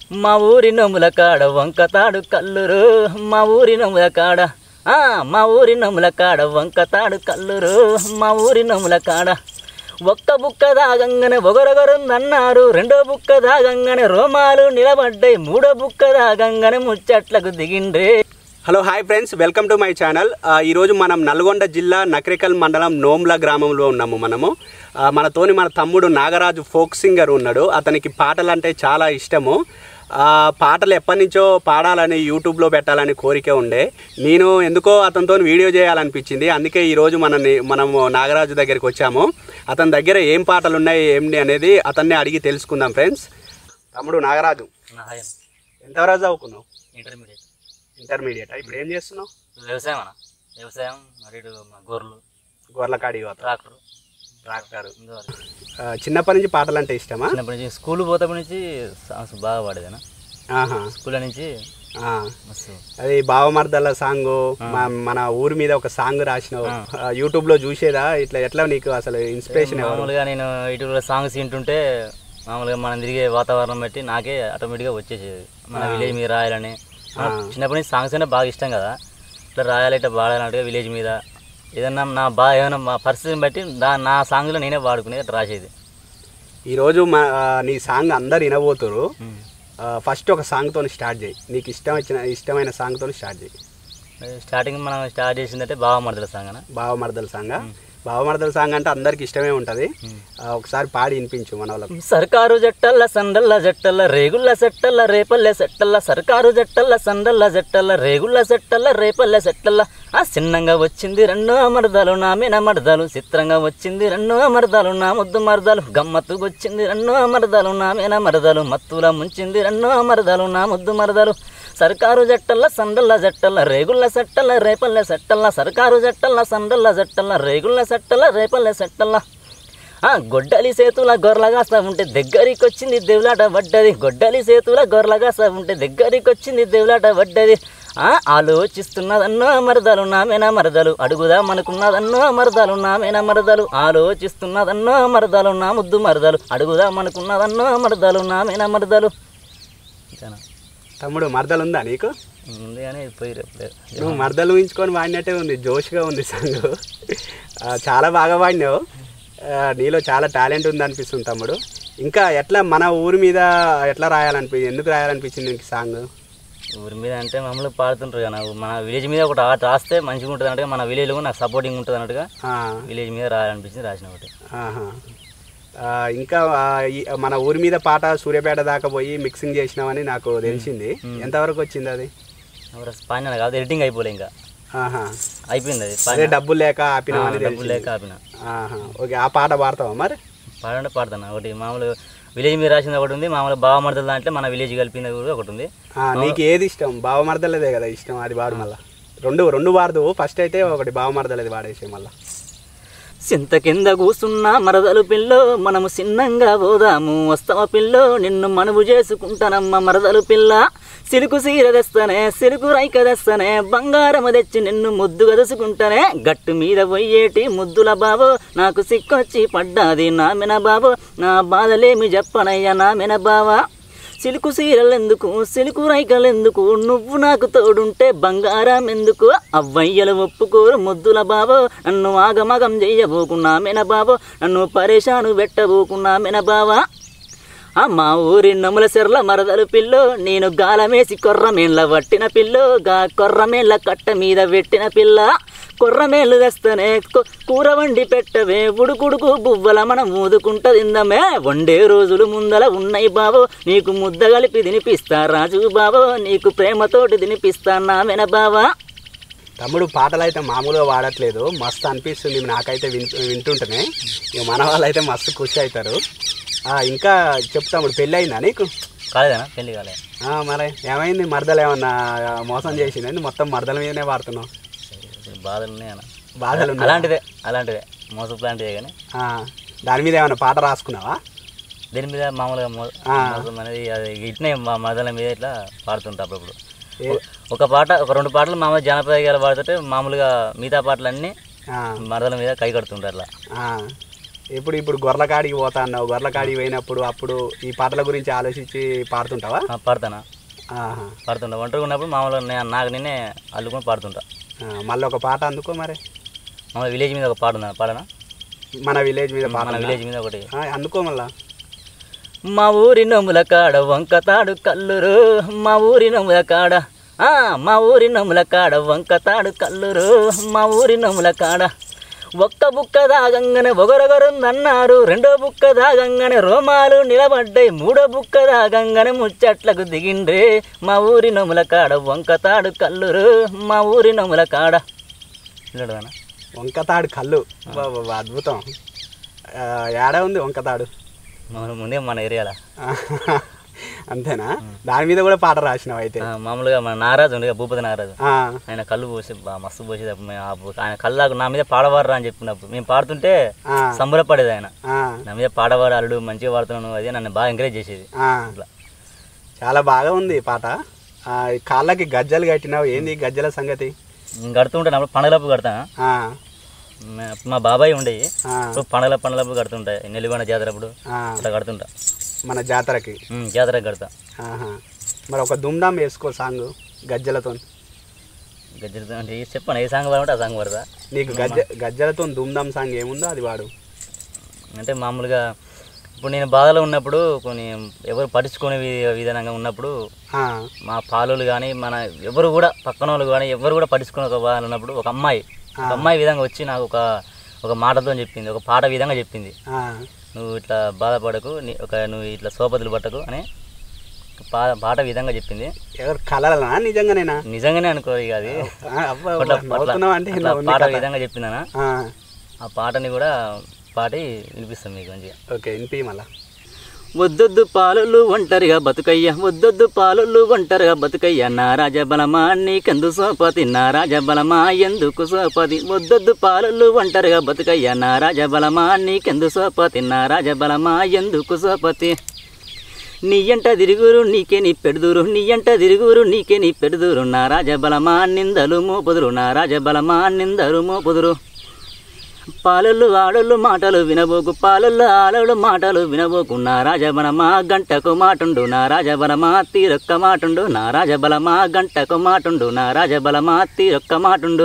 మా ఊరి నొముల కాడ వంకతాడు కల్లురు మా ఊరి నొముల కాడ ఆ, మా ఊరి నొముల కాడ వంకతాడు కల్లురు మా ఊరి నొముల కాడ ఒక్క బుక్క దాగంగానే ఒగరొగరుందన్నారు రెండో బుక్క దాగంగానే రోమాలు నిలబడ్డాయి మూడో బుక్క దాగంగానే ముచ్చట్లకు దిగిండ్రే hello hi friends welcome to my channel ఆ, ఈరోజు మనం నల్గొండ జిల్లా నకరికల్ మండలం నోమ్ల గ్రామంలో ఉన్నాము మనము ఆ, మనతోని మన తమ్ముడు నాగరాజు ఫోక్ సింగర్ ఉన్నాడు అతనికి పాటలు అంటే చాలా ఇష్టము ఆ, పాటలు ఎప్పటి నుంచో పాడాలని యూట్యూబ్లో పెట్టాలని కోరిక ఉండే నేను ఎందుకో అతనితో వీడియో చేయాలనిపించింది అందుకే ఈరోజు మన మనము నాగరాజు దగ్గరికి వచ్చాము అతని దగ్గర ఏం పాటలు ఉన్నాయి ఏంటి అనేది అతన్ని అడిగి తెలుసుకుందాం ఫ్రెండ్స్ తమ్ముడు నాగరాజు ఎంతవరకు చదువుకున్నావు ఇంటర్మీడియట్ ఇంటర్మీడియట్ ఇప్పుడు ఏం చేస్తున్నావు వ్యవసాయం అన్న వ్యవసాయం మరి ఇటు మా గొర్రెలు గొర్లకాడి యువత ట్రాక్టర్ ట్రాక్టర్ ఇంతవరకు ఆ, చిన్నప్పటి నుంచి పాటలు అంటే ఇష్టమా చిన్నప్పటి నుంచి స్కూల్ పోతప్పటి నుంచి సాంగ్స్ బాగా పాడేదన్న ఆహా స్కూల్ నుంచి ఆ. మస్తు అది బావమర్దల సాంగ్ మన ఊరి మీద ఒక సాంగ్ రాసినావు ఆ, యూట్యూబ్ లో చూసేదా ఇట్లా ఎట్లా నీకు అసలు ఇన్స్పిరేషన్ ఎవరు మామూలుగా నేను ఇటీవల సాంగ్స్ వింటుంటే మామూలుగా మనం తిరిగే వాతావరణం బట్టి నాకే ఆటోమేటిక్గా వచ్చేసేది మన విలేజ్ మీద రాయాలని మన చిన్నప్పటి నుంచి సాంగ్స్ అంటే బాగా ఇష్టం కదా ఇట్లా రాయాలి ఇట్లా పాడాలంటే విలేజ్ మీద ఏదన్నా నా బా ఏమైనా మా పరిస్థితిని బట్టి దా నా సాంగ్లో నేనే పాడుకునేది అట్లా రాసేది ఈరోజు మా ఆ, నీ సాంగ్ అందరు వినబోతురు ఫస్ట్ ఒక సాంగ్ తోని స్టార్ట్ చేయి నీకు ఇష్టం వచ్చిన ఇష్టమైన సాంగ్ తోని స్టార్ట్ చేయి స్టార్టింగ్ మనం స్టార్ట్ చేసిందంటే బాగా మరదల సాంగ్ అన్న బావమర్దల సాంగ్ బావమర్దల సాంగ్ అంటే అందరికి ఇష్టమే ఉంటది ఆ, ఒకసారి పాడి వినిపించు మన వాళ్ళకు సర్కారు జట్టల్ల సండల్ల జట్టల్ల రేగుల్ల సెట్టల్ల రేపల్లె సెట్టల్ల సర్కారు జట్టల్ల సండల్ల జట్టల్ల రేగుల్ల సెట్టల్ల రేపల్లె సెట్టల్ల ఆ చిన్నంగా వచ్చింది రెండో మరదలు నా మీన మరదలు చిత్రంగా వచ్చింది రెండో మరదలు నా ముద్దు మరదలు గమ్మత్తుకు వచ్చింది రెండో మరదలు నా మీన మరదలు మత్తుల ముంచింది రెండో మరదలు నా ముద్దు మరదలు సర్కారు జట్టల్ల సండల్ల జట్టల్ల రేగుల్ల సెట్టల్ల రేపల్లె సెట్టల్ల సర్కారు జట్టల్ల సండల్ల జట్టల్ల రేగుల్ల సెట్టల్ల రేపల్లె సెట్టల్ల ఆ గొడ్డలి సేతుల గొర్రెలగాస్తా ఉంటే దగ్గరికి వచ్చింది దేవులాట పడ్డది గొడ్డలి సేతుల గొర్రెలగాస్తా ఉంటే దగ్గరికి వచ్చింది దేవులాట పడ్డది ఆ ఆలోచిస్తున్నదన్నో మరదలు నామేన మరదలు అడుగుదామనుకున్నదన్నో మరదలు నామేన మరదలు ఆలోచిస్తున్నదన్నో మరదలు నా ముద్దు మరదలు అడుగుదామనుకున్నదన్నో మరదలు నామేన మరదలు ఇంతేనా? తమ్ముడు మరదలు ఉందా నీకు ఉంది కానీ పోయి రేపు లేదు. నువ్వు మరదలు ఊహించుకొని వాడినట్టే ఉంది జోష్గా ఉంది సాంగ్ ఆ, చాలా బాగా వాడినావు ఆ, నీలో చాలా టాలెంట్ ఉంది అనిపిస్తుంది తమ్ముడు ఇంకా ఎట్లా మన ఊరి మీద ఎట్లా రాయాలనిపి ఎందుకు రాయాలనిపించింది నీకు సాంగ్ ఊరి మీద అంటే మామూలుగా పాడుతుంటారు కదా నాకు మన విలేజ్ మీద ఒకటి ఆట రాస్తే మంచిగా ఉంటుంది అన్నట్టుగా మన విలేజ్లో కూడా నాకు సపోర్టింగ్ ఉంటుంది అన్నట్టుగా ఆ, విలేజ్ మీద రాయాలనిపించింది రాసిన ఒకటి ఆహా. ఆ, ఇంకా ఆ, ఈ- మన ఊరి మీద పాట సూర్యాపేట దాకా పోయి మిక్సింగ్ చేసినావని నాకు తెలిసింది ఎంతవరకు వచ్చింది అది ఎవరు స్పాన్ కాదు ఎడిటింగ్ అయిపోలే ఇంకా ఆహా అయిపోయింది అది అదే డబ్బులు లేక ఆపినావని డబ్బులు తెలిసింది లేక ఆపిన ఆహా. ఓకే ఆ పాట పాడతావా మరి పాడంటే పాడతాను ఒకటి మామూలు విలేజ్ మీద రాసింది ఒకటి ఉంది మామూలు బావ మడతల దాంట్లో మన విలేజ్ కలిపింది కూడా ఒకటి ఉంది ఆ, నీకు ఏది ఇష్టం బావమరదలేదే కదా ఇష్టం అది వాడు మళ్ళా రెండు రెండు వాడదు ఫస్ట్ అయితే ఒకటి బావమరదలేది వాడేసే మళ్ళా సింత కింద కూసున్న మరదలు పిల్లో మనము సిన్నంగా పోదాము వస్తావ పిల్లో నిన్ను మనువు చేసుకుంటానమ్మ మరదలు పిల్ల సిలుకు సీర తెస్తానే సిలుకు రైక తెస్తానే బంగారము తెచ్చి నిన్ను ముద్దుగా దసుకుంటానే గట్టు మీద పోయేటి ముద్దుల బాబో నాకు సిక్కొచ్చి పడ్డాది నా మెన బాబో నా బాధలేమి చెప్పనయ్యా నా మెన బావా సిలుకు సీరలెందుకు సిలుకు రైకలెందుకు నువ్వు నాకు తోడుంటే బంగారం ఎందుకు అవ్వయ్యలు ఒప్పుకోరు ముద్దుల బాబో నన్ను ఆగమగం చెయ్యబోకున్నా మెన బాబో నన్ను పరేషాను పెట్టబోకున్నా మెన బావా ఆ మా ఊరి నముల సెర్ల మరదలు పిల్లో నేను గాలమేసి కొర్రమేళ్ళ పట్టిన పిల్లో గా కొర్రమేళ్ళ కట్ట మీద పెట్టిన పిల్ల కొర్రమేళ్ళు తెస్తనే కొ- కూర వండి పెట్టవే ఉడుకుడుకు బువ్వల మనం ఊదుకుంట తిందమే వండే రోజులు ముందల ఉన్నాయి బాబో నీకు ముద్ద కలిపి తినిపిస్తా రాజు బాబో నీకు ప్రేమతోటి తినిపిస్తా నా మెన బావా తమ్ముడు పాటలు అయితే మామూలుగా వాడట్లేదు మస్తు అనిపిస్తుంది నాకైతే విన్ వింటుంటేనే ఇక మన వాళ్ళు అయితే మస్తు ఖుషి అవుతారు ఆ, ఇంకా చెప్పు తమ్ముడు పెళ్ళి అయిందా నీకు కాలేదనా పెళ్లి కాలే ఆ, మరి ఏమైంది మరదలు ఏమన్నా మోసం చేసిందండి మొత్తం మరదల మీదనే వాడుతున్నావు బాధలు ఉన్నాయన్న బాధలు ఉన్నాయా? అలాంటిదే అలాంటిదే మోసపు లాంటిదే కానీ ఆ, దాని మీద ఏమైనా పాట రాసుకున్నావా దీని మీద మామూలుగా మో- మోసం అనేది అది ఇట్నే మా మదల మీద ఇట్లా పాడుతుంటా అప్పుడప్పుడు ఏ- ఒక పాట ఒక రెండు పాటలు మామూలుగా జానపద గేయాలు పాడుతుంటే మామూలుగా మిగతా పాటలన్నీ ఆ, మరదల మీద కై కడుతుంటారు అట్లా ఆ. ఇప్పుడు ఇప్పుడు గొర్రెల కాడికి పోతా అన్నావు గొర్రెల కాడికి పోయినప్పుడు అప్పుడు ఈ పాటల గురించి ఆలోచించి పాడుతుంటావా ఆ, పాడతానా ఆహా. పాడుతుంటా ఒంటరిగా ఉన్నప్పుడు మామూలుగా నే- నాకు నేనే అల్లుకొని పాడుతుంటా ఆ, మళ్ళీ ఒక పాట అందుకో మరి మామూలు విలేజ్ మీద ఒక పాట ఉందా పాడనా మన విలేజ్ మీద పాట మన ఉందా? విలేజ్ మీద ఒకటి ఆ, అందుకో మళ్ళా మా ఊరి నొమ్ముల కాడ వంకతాడు కల్లురు మా ఊరి నొమ్ముల కాడ ఆ మా ఊరి నొమ్ముల కాడ వంకతాడు కల్లురు మా ఊరి నొమ్ముల కాడ ఒక్క బుక్క దాగంగానే ఒగరొగరుందన్నారు రెండో బుక్క దాగంగానే రోమాలు నిలబడ్డాయి మూడో బుక్క దాగంగానే ముచ్చట్లకు దిగిండ్రే మా ఊరి నొమ్ముల కాడ వంకతాడు కల్లురు మా ఊరి నొమ్ముల కాడ ఇలాడుగానా వంకతాడు కళ్ళు బా, బా, బా, అద్భుతం ఆ, ఏడా ఉంది వంకతాడు మన ముందే మన ఏరియాలో అంతేనా దాని మీద కూడా పాట రాసినావు అయితే ఆ, మామూలుగా మన నారాజు ఉండగా భూపతి నారాజు ఆ, ఆయన కళ్ళు పోసి బా మస్తు పోసేటప్పుడు మేము ఆ బు- ఆయన కళ్ళకు నా మీద పాడవారు అని చెప్పినప్పుడు మేము పాడుతుంటే ఆ, సంబరపడేది ఆయన ఆ, నా మీద పాడవాడు అల్లుడు మంచిగా పాడుతున్నాను అది నన్ను బాగా ఎంకరేజ్ చేసేది ఆ. అట్లా చాలా బాగా ఉంది ఈ పాట ఆ, ఈ కాళ్ళకి గజ్జలు కట్టినావు ఏంది ఈ గజ్జల సంగతి నేను కడుతుంటే అప్పుడు పండగలప్పుడు కడతాను ఆ, మే- మా బాబాయ్ ఉండేవి ఆ, ఇప్పుడు పండగల పండగలప్పుడు కడుతుంటాయి నెల్లిగొండ జాతర అప్పుడు ఆ, అట్లా కడుతుంటా మన జాతరకి ఉమ్, జాతరకు కడతా ఆహా. మరి ఒక దుమ్దాం వేసుకో సాంగ్ గజ్జలతో గజ్జలతో అంటే ఏ చెప్పాను ఏ సాంగ్ పాడమంటే ఆ సాంగ్ పడతా నీకు గజ్జ గజ్జలతో దుమ్దాం సాంగ్ ఏముందో అది వాడు అంటే మామూలుగా ఇప్పుడు నేను బాధలో ఉన్నప్పుడు కొన్ని ఎవరు పట్టించుకునే వి- విధానంగా ఉన్నప్పుడు ఆ, మా పాలోలు కానీ మన ఎవరు కూడా పక్కన వాళ్ళు కానీ ఎవరు కూడా పట్టించుకునే ఒక వాళ్ళు ఉన్నప్పుడు ఒక అమ్మాయి ఒక అమ్మాయి విధంగా వచ్చి నాకు ఒక ఒక మాటతో చెప్పింది ఒక పాట విధంగా చెప్పింది ఆ, నువ్వు ఇట్లా బాధపడకు నీ- ఒక నువ్వు ఇట్లా సోపతులు పట్టకు అని ఒక పా పాట విధంగా చెప్పింది ఎవరు కలలనా నిజంగానేనా నిజంగానే అనుకో ఇక అది ఆ, అబ్బా, అట్లా అబ్బా, నవ్వుతున్నావు అంటే అట్లా నవ్వు నీ పాట కథ. విధంగా చెప్పిందనా ఆ, ఆ పాటని కూడా పాటి వినిపిస్తాం మీకు మంచిగా ఓకే వినిపి మళ్ళా వద్దొద్దు పాలలు ఒంటరిగా బతుకయ్య వద్దొద్దు పాలలు ఒంటరిగా బతుకయ్య నా రాజబలమా నీకెందు సోపతి నా రాజబలమా ఎందుకు సోపతి వద్దొద్దు పాలలు ఒంటరిగా బతుకయ్య నా రాజబలమా నీకెందు సోపతి నా రాజబలమా ఎందుకు సోపతి నీ ఎంట తిరుగురు నీకే నీ పెడుదురు నీ ఎంట తిరుగురు నీకే నీ పెడుదురు నా రాజబలమా నిందలు మోపుదురు నా రాజబలమా నిందలు మోపుదురు పాలలు ఆడలు మాటలు వినబోకు పాలలు ఆడలు మాటలు వినబోకు నా రాజబలమా గంటకు మాటుండు నా రాజబలమా తీరొక్క మాటుండు నా రాజబలమా గంటకు మాటుండు నా రాజబలమా తీరొక్క మాటుండు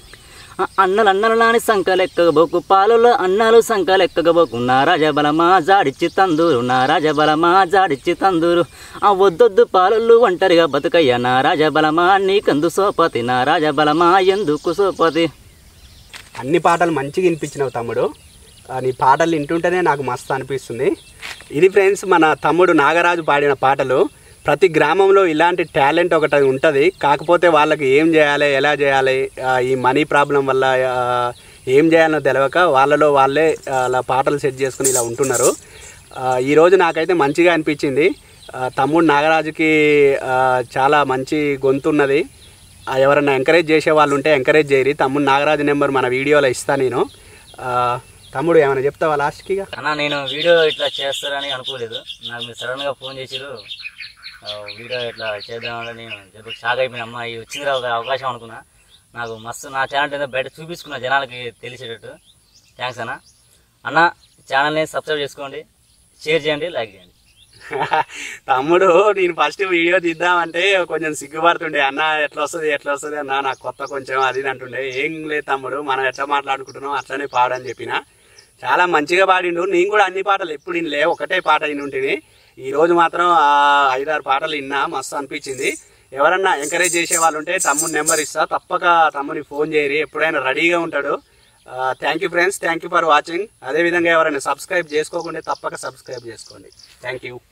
ఆ అన్నలు అన్నలు నాని సంకలెక్కబోకు పాలలో అన్నాలు సంకలెక్కబోకు నా రాజబలమా జాడిచ్చి తందూరు నా రాజబలమా జాడిచ్చి తందూరు ఆ వద్దొద్దు పాలలు ఒంటరిగా బతుకయ్య నా రాజబలమా నీకందు సోపతి నా రాజబలమా ఎందుకు సోపతి అన్ని పాటలు మంచిగా వినిపించినావు తమ్ముడు ఆ, నీ పాటలు వింటుంటేనే నాకు మస్తు అనిపిస్తుంది ఇది ఫ్రెండ్స్ మన తమ్ముడు నాగరాజు పాడిన పాటలు ప్రతి గ్రామంలో ఇలాంటి టాలెంట్ ఒకటి ఉంటుంది కాకపోతే వాళ్ళకి ఏం చేయాలి ఎలా చేయాలి ఆ, ఈ మనీ ప్రాబ్లం వల్ల ఆ, ఏం చేయాలో తెలియక వాళ్ళలో వాళ్ళే ఆ, అలా పాటలు సెట్ చేసుకుని ఇలా ఉంటున్నారు ఆ, ఈరోజు నాకైతే మంచిగా అనిపించింది ఆ, తమ్ముడు నాగరాజుకి ఆ, చాలా మంచి గొంతు ఉన్నది ఆ, ఎవరైనా ఎంకరేజ్ చేసే వాళ్ళు ఉంటే ఎంకరేజ్ చేయరి తమ్ముడు నాగరాజు నెంబర్ మన వీడియోలో ఇస్తా నేను ఆ, తమ్ముడు ఏమైనా చెప్తావా లాస్ట్కి ఇక అన్న నేను వీడియో ఇట్లా చేస్తారని అనుకోలేదు నాకు మీరు సడన్గా ఫోన్ చేసిరు ఆ, వీడియో ఇట్లా చేద్దామని నేను జర షాక్ అయిపోయిన అమ్మ ఇది వచ్చింది ఒక అవకాశం అనుకున్నా నాకు మస్తు నా ఛానల్ ఏదో బయట చూపించుకున్న జనాలకి తెలిసేటట్టు థ్యాంక్స్ అన్న అన్న ఛానల్ని సబ్స్క్రైబ్ చేసుకోండి షేర్ చేయండి లైక్ చేయండి తమ్ముడు నేను ఫస్ట్ వీడియో తీద్దామంటే కొంచెం సిగ్గుపడుతుండే అన్న ఎట్లా వస్తుంది ఎట్లా వస్తుంది అన్న నాకు కొత్త కొంచెం అది ఇది అంటుండే ఏం లేదు తమ్ముడు మనం ఎట్లా మాట్లాడుకుంటున్నాం అట్లనే పాడని చెప్పిన చాలా మంచిగా పాడిండు నేను కూడా అన్ని పాటలు ఎప్పుడు వినలే ఒకటే పాట విని ఉంటుంది ఈ రోజు మాత్రం ఆ ఐదారు పాటలు విన్నా మస్తు అనిపించింది ఎవరన్నా ఎంకరేజ్ చేసే వాళ్ళు ఉంటే తమ్ముడు నెంబర్ ఇస్తా తప్పక తమ్ముని ఫోన్ చేయరి ఎప్పుడైనా రెడీగా ఉంటాడు thank you friends thank you for watching అదేవిధంగా ఎవరైనా సబ్స్క్రైబ్ చేసుకోకుండా తప్పక సబ్స్క్రైబ్ చేసుకోండి థ్యాంక్ యూ